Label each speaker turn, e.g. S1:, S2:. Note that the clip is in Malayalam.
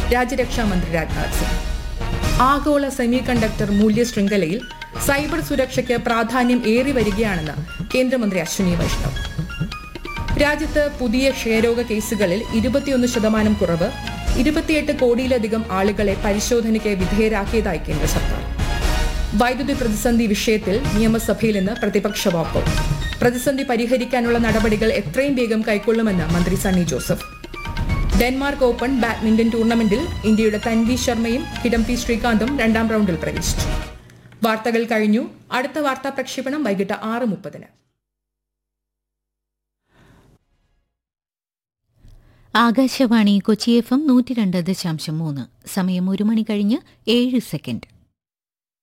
S1: രാജ്യരക്ഷാമന്ത്രി രാജ്നാഥ് സിംഗ് ആഗോള സെമി കണ്ടക്ടർ മൂല്യ ശൃംഖലയിൽ സൈബർ സുരക്ഷയ്ക്ക് പ്രാധാന്യം ഏറി വരികയാണെന്ന് കേന്ദ്രമന്ത്രി അശ്വിനി വൈഷ്ണവ് രാജ്യത്ത് പുതിയ ക്ഷയരോഗ കേസുകളിൽ ഇരുപത്തിയൊന്ന് ശതമാനം കുറവ് ഇരുപത്തിയെട്ട് കോടിയിലധികം ആളുകളെ പരിശോധനയ്ക്ക് വിധേയരാക്കിയതായി കേന്ദ്ര സർക്കാർ വൈദ്യുതി പ്രതിസന്ധി വിഷയത്തിൽ നിയമസഭയിൽ ഇന്ന് പ്രതിപക്ഷ വാക്കൌട്ട് പ്രതിസന്ധി പരിഹരിക്കാനുള്ള നടപടികൾ എത്രയും വേഗം കൈക്കൊള്ളുമെന്ന് മന്ത്രി Sunny Joseph Denmark open badminton ടൂർണമെന്റിൽ ഇന്ത്യയുടെ തൻവി ശർമ്മയും കിഡംപി ശ്രീകാന്തും രണ്ടാം റൗണ്ടിൽ പ്രവേശിച്ചു വാർത്തകൾ കഴിഞ്ഞു അടുത്ത വാർത്താ പ്രക്ഷേപണം വൈകിട്ട് ആറ് മുപ്പതിന്
S2: ആകാശവാണി കൊച്ചി എഫ് എം നൂറ്റി രണ്ട് ദശാംശം മൂന്ന് സമയം ഒരു മണി കഴിഞ്ഞ് ഏഴ് സെക്കൻഡ്